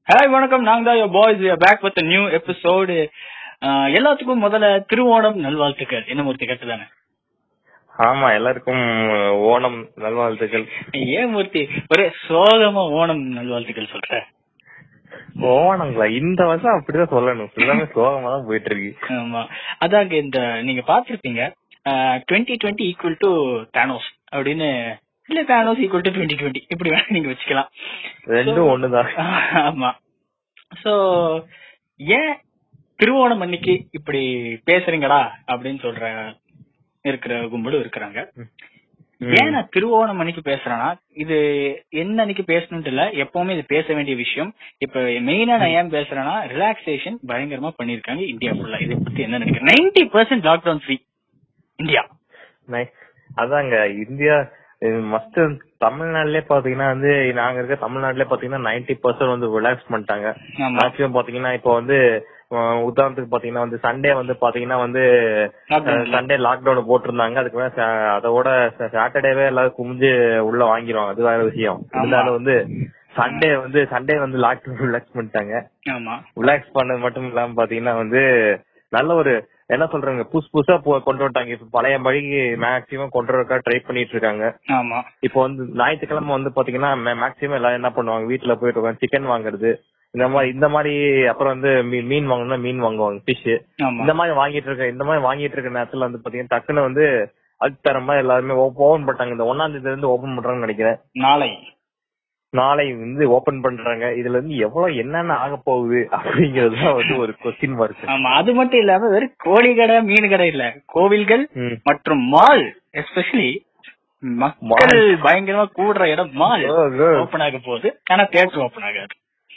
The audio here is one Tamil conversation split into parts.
ஹாய் வணக்கம் நாங்க தான் boys back with new episode எல்லாத்துக்கும் முதல்ல திருவோணம் நல்வாழ்த்துக்கள் என்ன மூர்த்தி கட்டு தானே ஆமா எல்லாருக்கும் ஓணம் நல்வாழ்த்துக்கள் ஏன் மூர்த்தி ஒரே சோகமா ஓணம் நல்வாழ்த்துக்கள் சொல்ற ஓணங்களா இந்த வருஷம் அப்படிதான் சொல்லணும் எல்லாமே சோகமா தான் போயிட்டு இருக்கு ஆமா அதாங்க இந்த நீங்க பாத்திருப்பீங்க twenty twenty equal to Thanos அப்படின்னு இல்ல Thanos equal to twenty twenty இப்படி வேணா நீங்க வச்சுக்கலாம் ரெண்டும் ஒண்ணுதான் ஆமா சோ ஏன் திருவோணம் அன்னைக்கு இப்படி பேசுறீங்கடா அப்படின்னு சொல்ற இருக்கிற கும்பலும் இருக்கிறாங்க ஏன் நான் திருவோணம் அன்னைக்கு பேசுறேன்னா இது என்ன அன்னைக்கு பேசணும்னு இல்ல எப்பவுமே இது பேச வேண்டிய விஷயம் இப்ப மெயினா நான் ஏன் பேசுறேன்னா ரிலாக்ஸேஷன் பயங்கரமா பண்ணிருக்காங்க இந்தியா ஃபுல்லா இதை பத்தி என்ன நினைக்கிறேன் ninety percent lockdown free India நை- அதாங்க இந்தியா மஸ்ட் தமிழ்நாட்டுலயே பாத்தீங்கன்னா வந்து நாங்க இருக்க தமிழ்நாட்டுல பாத்தீங்கன்னா நைன்டி பர்சன்ட் வந்து ரிலாக்ஸ் பண்ணிட்டாங்க ஆமா மேக்ஸிமம் பாத்தீங்கன்னா இப்போ வந்து அஹ், உதாரணத்துக்கு பாத்தீங்கன்னா வந்து சண்டே வந்து பாத்தீங்கன்னா வந்து Lockdown இல்ல. சண்டே லாக்டவுன் போட்டிருந்தாங்க அதுக்கு மேல ச- அதோட சாட்டர்டேவே எல்லாரும் குமிஞ்சு உள்ள வாங்கிடுவாங்க அது வேற விஷயம் ஆமா. இருந்தாலும் வந்து சண்டே வந்து சண்டே வந்து லாக்டவுன் ரிலாக்ஸ் பண்ணிட்டாங்க ஆமா ரிலாக்ஸ் பண்ணது மட்டும் இல்லாம பாத்தீங்கன்னா வந்து நல்ல ஒரு என்ன சொல்றாங்க புதுசு புதுசா போ- கொண்டு வந்துட்டாங்க இப்ப பழைய பழிக்கு மேக்சிமம் கொண்டு வரக்கா ட்ரை பண்ணிட்டு இருக்காங்க ஆமா இப்போ வந்து ஞாயிற்றுக்கிழமை வந்து பாத்தீங்கன்னா மேக்சிமம் எல்லாரும் என்ன பண்ணுவாங்க வீட்டுல போயிட்டு சிக்கன் வாங்குறது இந்த மாதிரி இந்த மாதிரி அப்புறம் வந்து மீ- மீன் வாங்கணும்னா மீன் வாங்குவாங்க ஃபிஷ் ஆமா இந்த மாதிரி வாங்கிட்டு இருக்க இந்த மாதிரி வாங்கிட்டு இருக்க நேரத்துல வந்து பாத்தீங்கன்னா டக்குன்னு வந்து அதுத்தரமா எல்லாருமே ஓபன் பண்ணிட்டாங்க இந்த ஒன்னாம் தேதியில இருந்து ஓபன் பண்றாங்கன்னு நினைக்கிறேன் நாளை நாளை வந்து ஓபன் பண்றாங்க இதுல இருந்து எவ்வளவு என்னென்ன ஆக போகுது அப்படிங்கறது தான் வந்து ஒரு கொஸ்டின் மார்க் ஆமா அது மட்டும் இல்லாம வெறும் கோழி கடை மீன் கடை இல்ல கோவில்கள் மற்றும் மால் எஸ்பெஷலி மக்கள் பயங்கரமா கூடுற இடம் மால் ஓபன் ஆக போகுது ஆனா தியேட்டர் ஓபன் ஆகாது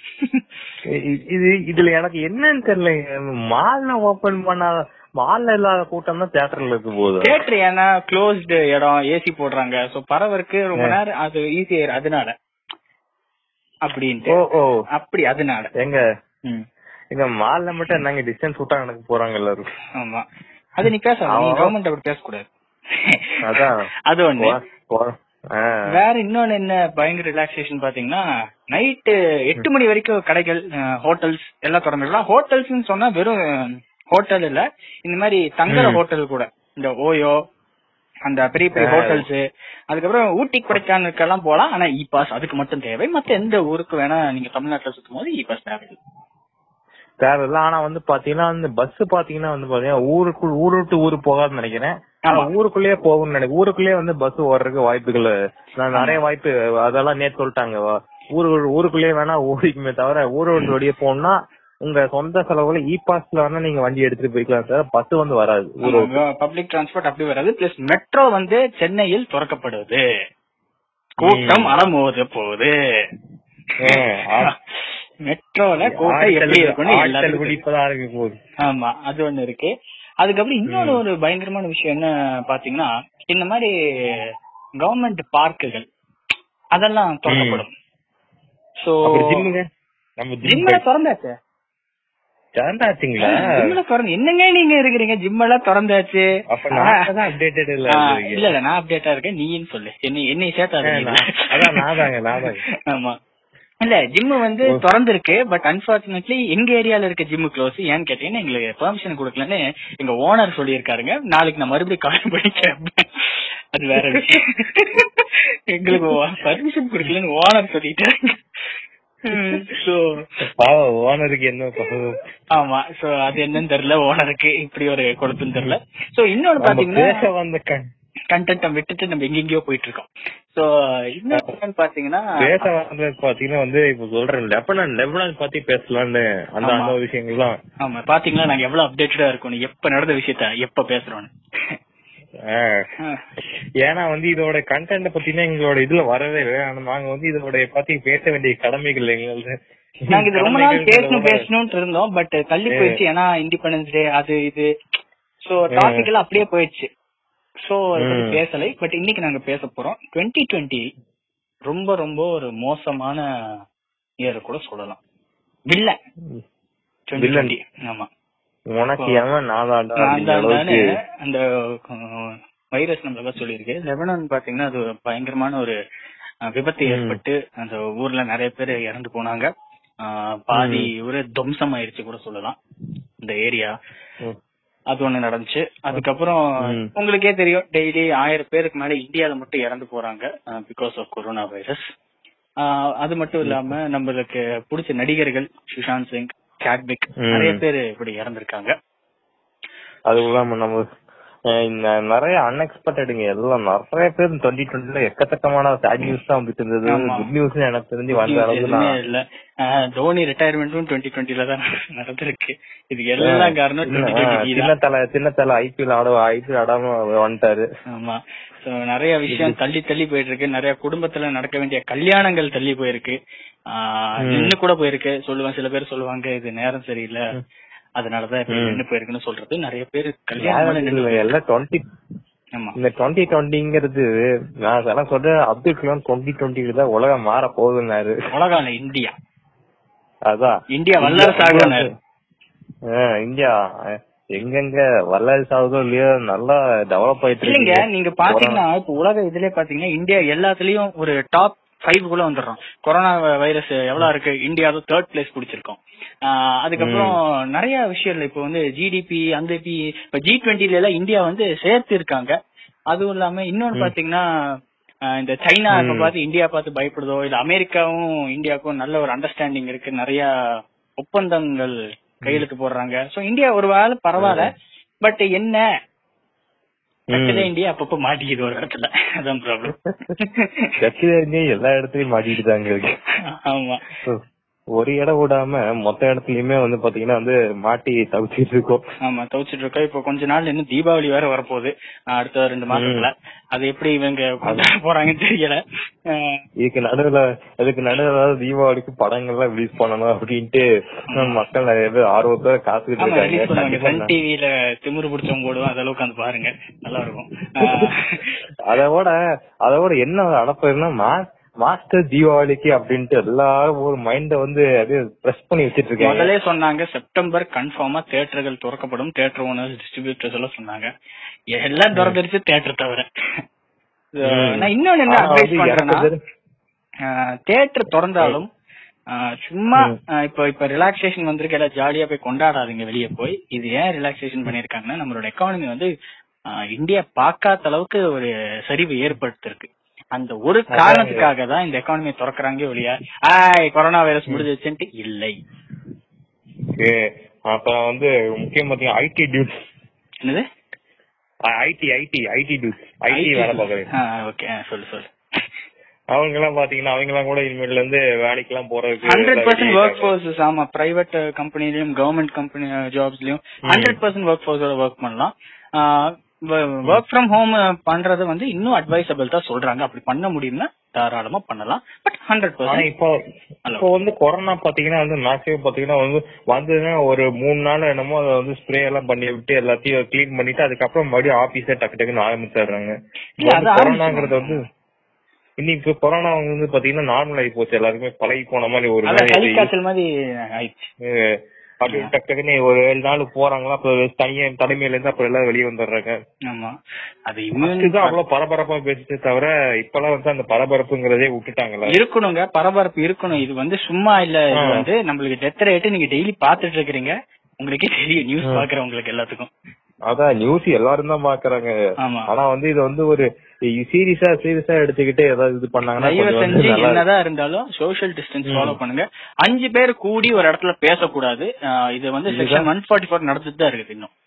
இது இதுல எனக்கு என்னன்னு தெரியல மால்ல ஓபன் பண்ணா மால்ல இல்லாத கூட்டம் தான் தியேட்டர்ல இருக்க போகுது தியேட்டர் ஏன்னா க்ளோஸ்டு இடம் ஏசி போடுறாங்க சோ பரவருக்கு ரொம்ப நேரம் அது ஈஸியா அதனால அப்படின்ட்டு ஓ ஓ அப்படி அதனால எங்க ம். எங்க மால்ல மட்டும் என்னங்க டிஸ்டன்ஸ் விட்டா எனக்கு போறாங்க எல்லாரும் ஆமா அது நீ பேச நீ ஆமா. கவர்மெண்ட் அப்படி பேசக்கூடாது அதான் அது ஒண்ணு போ- போ- ஆ. வேற இன்னொன்னு என்ன பயங்கர ரிலாக்ஸேஷன் பாத்தீங்கன்னா நைட்டு எட்டு மணி வரைக்கும் கடைகள் ஹோட்டல்ஸ் எல்லாம் திறந்துடலாம் ஹோட்டல்ஸ் சொன்னா வெறும் ஹோட்டல் இல்ல இந்த மாதிரி தங்குற ம். ஹோட்டல் கூட இந்த ஓயோ அந்த பெரிய பெரிய ஆ. ஹோட்டல்ஸ் அதுக்கப்புறம் ஊட்டி கொடைக்கானலுக்கெல்லாம் போலாம் ஆனா இ பாஸ் அதுக்கு மட்டும் தேவை மத்த எந்த ஊருக்கு வேணா நீங்க தமிழ்நாட்டுல சுத்தும் போது இ பாஸ் தேவை தேவையில்ல ஆனா வந்து பாத்தீங்கன்னா வந்து பஸ் பாத்தீங்கன்னா வந்து பாத்தீங்கன்னா ஊருக்குள் ஊரு விட்டு ஊரு போகாதுன்னு நினைக்கிறேன் ஆனா ஆமா. ஊருக்குள்ளேயே போகும்னு நினைக்கிறேன் ஊருக்குள்ளேயே வந்து பஸ் ஓடுறதுக்கு வாய்ப்புகள் நான் நிறைய வாய்ப்பு அதெல்லாம் நேத்து சொல்லிட்டாங்க வா. ஊரு ஊருக்குள்ளேயே வேணா ஓடிக்குமே தவிர ஊரை விட்டு வெளியே போகணும்னா உங்க சொந்த செலவுல இ பாஸ்ல வேணா நீங்க வண்டி எடுத்துட்டு போய்க்கலாம் சார் பஸ் வந்து வராது ஊரு விட்டு. பப்ளிக் டிரான்ஸ்போர்ட் அப்படி வராது பிளஸ் மெட்ரோ வந்து சென்னையில் திறக்கப்படுவது கூட்டம் அலமோத போகுது ஏ, ஆ- மெட்ரோல கூட்டம் எப்படி ஆட்கள் இருக்கும்னு ஆட்கள் எல்லாருக்கும் தெரியும். வெடிப்பதா இருக்க போகுது ஆமா அது ஒண்ணு இருக்கு அதுக்கப்புறம் இன்னொரு ஒரு பயங்கரமான விஷயம் என்ன பாத்தீங்கன்னா இந்த மாதிரி கவர்மெண்ட் பார்க்குகள் அதெல்லாம் திறக்கப்படும் சோ அப்புறம் ஜிம்முங்க நம்ம ஜிம் ஜிம்ல திறந்தாச்சு திறந்தாச்சுங்களா ஜிம்ல திறந்து என்னங்க நீங்க இருக்கிறீங்க ஜிம் எல்லாம் திறந்தாச்சு அப்ப நான் தான் அப்டேட்டட் இல்ல ஆ, இருக்கீங்க. இல்ல இல்ல நான் அப்டேட்டா இருக்கேன் நீன்னு சொல்லு என்னை என்னை சேர்த்தாத ஏ, நீ. நான்- அதான் நான் தாங்க, நான் தாங்க. ஆமா இல்ல ஜிம் வந்து திறந்திருக்கு பட் அன்பார்ச்சுனேட்லி எங்க ஏரியால இருக்க ஜிம் க்ளோஸ் ஏன்னு கேட்டீங்கன்னா எங்களுக்கு பெர்மிஷன் கொடுக்கலன்னு எங்க ஓனர் சொல்லியிருக்காருங்க நாளைக்கு நான் மறுபடியும் கால் பண்ணி கேட்பேன் அது வேற விஷயம் எங்களுக்கு பர்மிஷன் கொடுக்கலன்னு ஓனர் சொல்லிட்டாங்க சோ பாவம் ஓனருக்கு என்ன பாவம் ஆமா சோ அது என்னன்னு தெரியல ஓனருக்கு இப்படி ஒரு கொடுத்துன்னு தெரியல சோ இன்னொன்னு நம்ம பாத்தீங்கன்னா பேச வந்த க- கண்டென்ட்டை விட்டுட்டு நம்ம எங்கெங்கயோ போயிட்டு இருக்கோம் சோ இன்னொரு பாத்தீங்கன்னா பேச வந்தது பாத்தீங்கன்னா வந்து இப்ப சொல்றேன் லெபனான் லெபனான் பத்தி பேசலாம்னு அந்த ஆமா. அந்த விஷயங்கள்லாம் ஆமா பாத்தீங்களா நாங்க எவ்வளவு அப்டேட்டடா இருக்கோம் எப்ப நடந்த விஷயத்த எப்ப பேசுறோம்னு ஆ. ஏன்னா வந்து இதோட கண்டென்ட் பத்தினா எங்களோட இதுல வரவே இல்லை ஆனா நாங்க வந்து இதோட பத்தி பேச வேண்டிய கடமைகள் எங்களுக்கு நாங்க இது ரொம்ப நாள் கடமைகள் பேசணும் இதோட- பேசணும்னு இருந்தோம் பட் தள்ளி ஏ. போயிடுச்சு ஏன்னா இண்டிபெண்டன்ஸ் டே அது இது சோ டாபிக் எல்லாம் அப்படியே போயிடுச்சு சோ அதை பத்தி ம். பேசலை பட் இன்னைக்கு நாங்க பேச போறோம் 2020 ரொம்ப ரொம்ப ஒரு மோசமான இயர் கூட சொல்லலாம் வில்ல வில்லன். 2020 ஆமா உனக்கு எவன் நாதாண்டா நான் அப்படிங்கிற தான் தானே அளவுக்கு அந்த வைரஸ் நம்மள சொல்லியிருக்கு லெபனான் பாத்தீங்கன்னா அது பயங்கரமான ஒரு அஹ், விபத்து ம். ஏற்பட்டு அந்த ஊர்ல நிறைய பேர் இறந்து போனாங்க ஆஹ் பாதி ஒரு துவம்சம் ஆயிருச்சு கூட சொல்லலாம் இந்த ஏரியா ம். அது ஒண்ணு நடந்துச்சு அதுக்கப்புறம் ம். உங்களுக்கே தெரியும் டெய்லி ஆயிரம் பேருக்கு மேல இந்தியால மட்டும் இறந்து போறாங்க பிகாஸ் ஆஃப் கொரோனா வைரஸ் அது மட்டும் இல்லாம நம்மளுக்கு பிடிச்ச நடிகர்கள் சுஷாந்த் சிங் கேட்பிக் ம். நிறைய பேர் இப்படி இறந்திருக்காங்க அது இல்லாம நம்ம அஹ் இந்த நிறைய அன்எக்ஸ்பெக்டடுங்க எல்லாம் நிறைய பேர் டுவெண்ட்டி டுவெண்ட்டில எக்கச்சக்கமான சேட் நியூஸ் தான் வந்துட்டு இருந்தது ஆமா. குட் நியூஸ் எனக்கு தெரிஞ்சு வந்த அளவுக்கு எதுவுமே நான் இல்ல ஆஹ் தோனி ரிட்டையர்மெண்ட்டும் டுவெண்ட்டி டுவெண்ட்டில தான் நடந்திருக்கு இது எல்லாம் காரணம் சின்ன- டுவெண்ட்டி ஆ, டுவெண்ட்டி சின்ன தலை சின்ன தலை ஐபிஎல் ஆட ஐபிஎல் ஆடாம வந்துட்டாரு ஆமா சோ நிறைய விஷயம் தள்ளி தள்ளி போயிட்டு இருக்கு நிறைய குடும்பத்துல நடக்க வேண்டிய கல்யாணங்கள் தள்ளி போயிருக்கு ஆஹ் ம். நின்னு கூட போயிருக்கு சொல்லுவேன் சில பேர் சொல்லுவாங்க இது நேரம் சரியில்லை அதனாலதான் இப்ப ம். நின்னு போயிருக்குன்னு சொல்றது நிறைய பேர் யாரும் கல்யாணம் இல்ல, நின்னு எல்லாம் டுவெண்ட்டி ஆமா இந்த டுவெண்ட்டி டுவெண்ட்டிங்கிறது நான் அதெல்லாம் சொல்றேன் அப்துல் கலாம் டுவெண்ட்டி டுவெண்ட்டி தான் உலகம் மாற போகுதுன்னாரு உலகம் இல்ல இந்தியா அதான் இந்தியா வல்லரசு ஆகணும்னாரு. ஆ, இந்தியா அஹ், எங்கெங்க வல்லரசு ஆகுதோ இல்லையோ நல்லா டெவலப் ஆயிட்டு இல்லைங்க இருக்கு நீங்க பாத்தீங்கன்னா இப்ப உலக இதுலயே பாத்தீங்கன்னா இந்தியா எல்லாத்துலயும் ஒரு டாப் ஃபைவ் குள்ள வந்துடுறோம் கொரோனா வைரஸ் எவ்வளவு இருக்கு இந்தியாவது தேர்ட் பிளேஸ் பிடிச்சிருக்கோம் ஆஹ் அதுக்கப்புறம் நிறைய விஷயங்கள் இப்போ வந்து ஜிடிபி அந்த பி இப்ப ஜி டுவெண்ட்டில எல்லாம் இந்தியா வந்து சேர்த்து இருக்காங்க அதுவும் இல்லாம இன்னொன்னு பாத்தீங்கன்னா ஆஹ் இந்த சைனா இப்ப ம். பார்த்து இந்தியா பார்த்து பயப்படுதோ இல்ல அமெரிக்காவும் இந்தியாவுக்கும் நல்ல ஒரு அண்டர்ஸ்டாண்டிங் இருக்கு நிறைய ஒப்பந்தங்கள் கையெழுத்து போடுறாங்க சோ இந்தியா ஒரு வேளை பரவாயில்ல பட் என்ன கட்டளை இந்தியா அப்பப்ப மாட்டிக்குது ஒரு இடத்துல அதான் ப்ராப்ளம் கட்சி எல்லா இடத்துலயும் மாட்டிட்டு தாங்க இருக்கு ஆமா ஒரு இடம் விடாம மொத்த இடத்துலயுமே வந்து பாத்தீங்கன்னா வந்து மாட்டி தவிச்சிட்டு இருக்கோம் ஆமா துவைச்சிட்டு இருக்கோம் இப்போ கொஞ்ச நாள் இன்னும் தீபாவளி வேற வரப்போகுது ஆஹ் அடுத்த ரெண்டு மாசத்துல அது எப்படி இவங்க கொண்டாட போறாங்கன்னு தெரியல ஆஹ் இதுக்கு நடுவுல இதுக்கு நடுவுல தீபாவளிக்கு படங்கள்லாம் ரிலீஸ் பண்ணணும் அப்படின்ட்டு மக்கள் நிறைய பேர் ஆர்வத்தோட காத்துக்கிட்டு ஆமா ரிலீஸ் பண்ணுவாங்க இருக்காங்க சன் டிவில திமிரு பிடிச்சவங்க போடுவோம் அதெல்லாம் உட்காந்து பாருங்க நல்லா இருக்கும் ஆஹ் அதோட அதோட என்ன அடப்புன்னா மாஸ்டர் தீபாவளிக்கு அப்படின்ட்டு எல்லாரும் ஒரு மைண்ட வந்து அப்படியே பிரஸ் பண்ணி வச்சிட்டு இருக்காங்க முதல்ல சொன்னாங்க செப்டம்பர் கன்ஃபார்மா தியேட்டர்கள் திறக்கப்படும் தியேட்டர் ஓனர்ஸ் டிஸ்ட்ரிபியூட்டர்ஸ் எல்லாம் சொன்னாங்க எல்லாம் திறந்துருச்சு தியேட்டர் தவிர ம். நான் இன்னொன்னு என்ன ஆனா அட்வைஸ் வந்து எனக்கு பண்றேன்னா தெரிஞ்சு- தியேட்டர் திறந்தாலும் ஆஹ் சும்மா ம். ஆஹ் இப்ப இப்ப ரிலாக்ஸேஷன் வந்திருக்கு எல்லாம் ஜாலியா போய் கொண்டாடாதீங்க வெளியே போய் இது ஏன் ரிலாக்ஸேஷன் பண்ணிருக்காங்கன்னா நம்மளோட எக்கானமி வந்து ஆஹ் இந்தியா பார்க்காத அளவுக்கு ஒரு சரிவு ஏற்படுத்திருக்கு அந்த ஒரு காரணத்துக்காக தான் இந்த எக்கானமியை திறக்கறாங்க ஒழிய ஆய் கொரோனா வைரஸ் முடிஞ்சிச்சுன்ட்டு இல்லை ஏ, அப்புறம் வந்து முக்கியம் பாத்தீங்கன்னா ஐடி டியூட்ஸ் என்னது IT IT IT dudes IT வேலை பாக்குறேன் ஓகே சொல்லு சொல்லு அவங்க எல்லாம் பாத்தீங்கன்னா அவங்க எல்லாம் கூட இனிமேல இருந்து வேலைக்கு எல்லாம் போறதுக்கு ஹண்ட்ரட் எல்லாம் பர்சன்ட் ready ஒர்க் ஆயிட்டாங்க. ஃபோர்ஸஸ் ஆமா பிரைவேட் கம்பெனிலயும் கவர்மெண்ட் கம்பெனி ஜாப்ஸ்லயும் ஹண்ட்ரட் பர்சன்ட் ஒர்க் ஃபோர்ஸோட ஒர்க் பண்ணலாம் ஒர்க் ஃப்ரம் ஹோம் பண்றது வந்து இன்னும் அட்வைசபிள் தான் சொல்றாங்க அப்படி பண்ண முடியும்னா தாராளமா பண்ணலாம் பட் ஹண்ட்ரட் ஆனா பர்சன்ட் இப்போ இப்போ வந்து கொரோனா பாத்தீங்கன்னா வந்து மேக்ஸிமம் பாத்தீங்கன்னா வந்து வந்ததுன்னா ஒரு மூணு நாள் என்னமோ அதை வந்து ஸ்ப்ரே எல்லாம் பண்ணி விட்டு எல்லாத்தையும் க்ளீன் பண்ணிட்டு அதுக்கப்புறம் மறுபடியும் ஆபீஸே டக்கு டக்குன்னு ஆரம்பிச்சிடுறாங்க இல்ல, அது கொரோனாங்கிறது வந்து இன்னைக்கு கொரோனா வந்து பாத்தீங்கன்னா நார்மல் ஆகி போச்சு எல்லாருக்குமே பழகி போன மாதிரி ஒரு அதான் மாதிரி சளி காய்ச்சல் மாதிரி ஆயிடுச்சு அஹ் அப்படியே டக்கு டக்குன்னு ஒரு ஏழு நாள் போறாங்களா அப்புறம் தனியா தனிமையில இருந்து அப்புறம் எல்லாம் வெளியே வந்துடுறாங்க ஆமா அது இதுதான் இம்யூன் அவ்வளவு பரபரப்பா பேசிட்டு தவிர இப்பெல்லாம் வந்து அந்த பரபரப்புங்கிறதே விட்டுட்டாங்கல்ல இருக்கணுங்க பரபரப்பு இருக்கணும் இது வந்து சும்மா இல்ல இது ஆ. வந்து நம்மளுக்கு டெத் ரேட் நீங்க டெய்லி பாத்துட்டு இருக்கீங்க உங்களுக்கே தெரியும் நியூஸ் பாக்குறவங்களுக்கு எல்லாத்துக்கும் அதான் நியூஸ் எல்லாரும் தான் பாக்குறாங்க ஆமா ஆனா வந்து இது வந்து ஒரு சீரியஸா சீரியஸா எடுத்துக்கிட்டு ஏதாவது இது பண்ணாங்கன்னா தயவு கொஞ்சம் வந்து செஞ்சு நல்லா என்னதான் இருந்தாலும் சோஷியல் டிஸ்டன்ஸ் ஃபாலோ பண்ணுங்க அஞ்சு பேர் கூடி ஒரு இடத்துல பேசக்கூடாது ஆஹ் இது வந்து செக்ஷன் ஒன் ஃபார்ட்டி ஃபோர் நடந்துட்டு தான் இருக்குது இன்னும்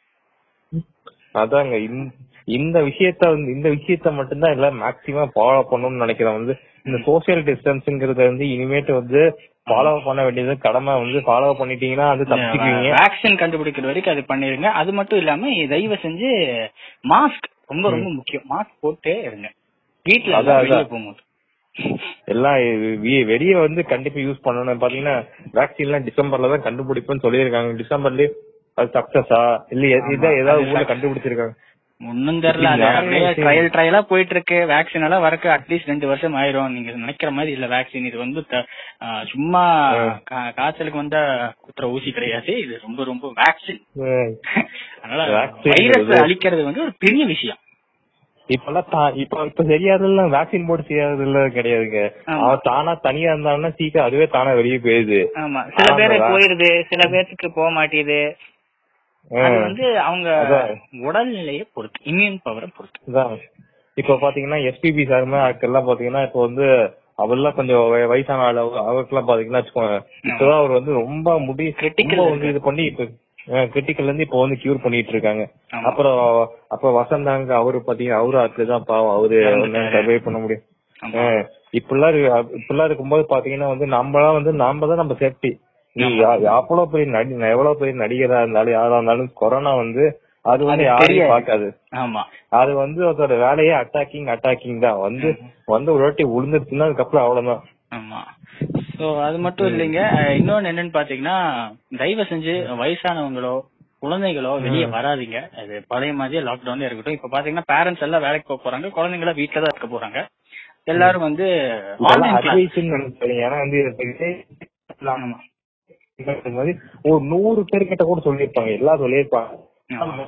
அதாங்க இந்த- இந்த விஷயத்த வந்து இந்த விஷயத்த மட்டும்தான் எல்லாம் மேக்சிமம் ஃபாலோ பண்ணணும்னு நினைக்கிறேன் வந்து இந்த சோசியல் டிஸ்டன்ஸ்ங்கறத வந்து இனிமேட்டு வந்து ஃபாலோ பண்ண வேண்டியது கடமை வந்து ஃபாலோ பண்ணிட்டீங்கன்னா அது தப்பிக்குவீங்க வேக்சின் கண்டுபிடிக்கிற வரைக்கும் அது பண்ணிருங்க அது மட்டும் இல்லாம தயவு செஞ்சு மாஸ்க் ரொம்ப ரொம்ப முக்கியம் மாஸ்க் போட்டே இருங்க வீட்டுல அதான், எல்லாம் வெளியே அதான். போகும்போது எல்லாம் வெ- வெளிய வந்து கண்டிப்பா யூஸ் பண்ணணும் பாத்தீங்கன்னா வேக்சின் எல்லாம் டிசம்பர்ல தான் கண்டுபிடிப்புன்னு சொல்லியிருக்காங்க டிசம்பர்லயே அது சக்சஸா இல்ல எ- ஆமா, இதான் ஏதாவது அது ஊர்ல success. கண்டுபிடிச்சிருக்காங்க ஒன்னும் தெரியல அது நிறைய அப்படியே விஷயம். ட்ரையல் ட்ரையலா போயிட்டு இருக்கு வேக்சின் எல்லாம் வரக்கு அட்லீஸ்ட் ரெண்டு வருஷம் ஆயிரும் நீங்க நினைக்கிற மாதிரி இல்ல வேக்சின் இது வந்து த- ஆஹ் சும்மா கா- காய்ச்சலுக்கு வந்தா குத்துற ஊசி கிடையாது இது ரொம்ப ரொம்ப வேக்சின் ஹம். அதனால Vaccine வைரஸ் ங்கிறது- அழிக்கிறது வந்து ஒரு பெரிய விஷயம் இப்பெல்லாம் தா- இப்ப இப்ப சரியாதுல்ல வேக்சின் போட்டு செய்யாததுல கிடையாதுங்க ஆமா. அவன் தானா தனியா இருந்தான்னா சீக்கிரம் அதுவே தானா வெளியே போயிருது ஆமா சில ஆமா, பேரு வா- போயிருது சில பேர்த்துக்கு போக மாட்டேது அது ம். வந்து அவங்க அதான். உடல்நிலையை பொறுத்து இம்யூன் பவரை பொறுத்து இதான். இப்ப பாத்தீங்கன்னா எஸ்பிபி சாருமே ஆட்கள்லாம் பாத்தீங்கன்னா இப்ப வந்து அவர்லாம் கொஞ்சம் வய- வயசான ஆள் அவ- அவருக்கெல்லாம் பாத்தீங்கன்னா வச்சுக்கோங்க இப்பதான் அவர் வந்து ரொம்ப முடி Critical ரொம்ப வந்து இது பண்ணி இப்ப கிரிட்டிக்கல்ல இருந்து இப்ப வந்து கியூர் பண்ணிட்டு இருக்காங்க ஆமா. அப்புறம் அப்ப வசந்தாங்க அவரு பாத்தீங்கன்னா அவரு அதுதான் பாவம் அவரு இறந்துட்டாரு. சர்வை பண்ண முடியும் ஆமா. ஆஹ் இப்படிலாம் இருக்கு- இப்படிலாம் இருக்கும்போது பாத்தீங்கன்னா வந்து நம்மளாம் வந்து நாம தான் நம்ம சேஃப்டி நீ யா- எவ்வளவு பெரிய நடி எவ்வளவு பெரிய நடிகரா இருந்தாலும் யாரா இருந்தாலும் கொரோனா வந்து அது வந்து அது யாரையும் தெரியாது. பார்க்காது ஆமா அது வந்து அதோட வேலையே அட்டாக்கிங் அட்டாக்கிங் தான் வந்து வந்து ஒரு வாட்டி விழுந்துருச்சுன்னா அதுக்கப்புறம் அவ்வளவுதான் ஆமா சோ அது மட்டும் இல்லைங்க அஹ் இன்னொன்னு என்னன்னு பாத்தீங்கன்னா தயவு செஞ்சு வயசானவங்களோ குழந்தைகளோ வெளிய வராதீங்க அது பழைய மாதிரியே லாக்டவுன்ல இருக்கட்டும் இப்ப பாத்தீங்கன்னா பேரண்ட்ஸ் எல்லாம் வேலைக்கு போக போறாங்க குழந்தைங்கள வீட்டுல தான் இருக்க போறாங்க எல்லாரும் வந்து இதெல்லாம் ஆன்லைன் கிளாஸ் அட்வைஸ்ன்னு நினைக்கிறேன் ஏன்னா வந்து இது ஆமா இந்த மாதிரி ஒரு நூறு பேர் கிட்ட கூட சொல்லியிருப்பாங்க எல்லாம் சொல்லியிருப்பாங்க ஆமா.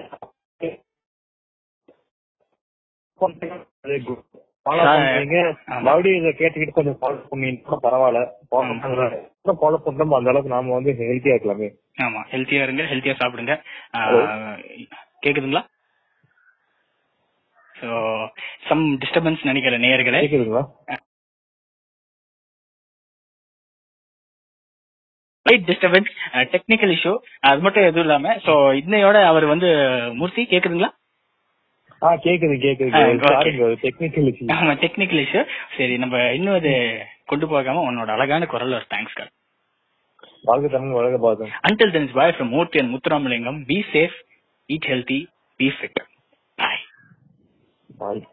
ஃபாலோ பண்றீங்க ஆமா. மறுபடியும் இதை கேட்டுக்கிட்டு கொஞ்சம் ஃபாலோ பண்ணிட்டு பரவாயில்ல ஃபாலோ பண்றோம் அந்த அளவுக்கு நாம வந்து ஹெல்த்தியா இருக்கலாமே ஆமா ஹெல்த்தியா இருங்க ஹெல்த்தியா சாப்பிடுங்க ஆஹ் கேக்குதுங்களா சோ சம் டிஸ்டர்பன்ஸ் நினைக்கிற நேயர்களே கேக்குதுங்களா லைட் டிஸ்டர்பன்ஸ் டெக்னிக்கல் இஷ்யூ அது மட்டும் எதுவும் இல்லாம சோ இன்னையோட அவர் வந்து மூர்த்தி கேக்குதுங்களா ஆ கேக்குது கேக்குது ஆ, okay. சாரிங்க டெக்னிக்கல் இஷ்யூ ஆமா டெக்னிக்கல் இஷ்யூ சரி நம்ம இன்னும் இது கொண்டு போகாம உன்னோட அழகான குரல் ஒரு தேங்க்ஸ் கார்டு வாழ்க தமிழ் வழக பாதம் Until then, it's bye from Murthy and Muthuramalingam. Be safe, eat healthy, be fit. Bye. Bye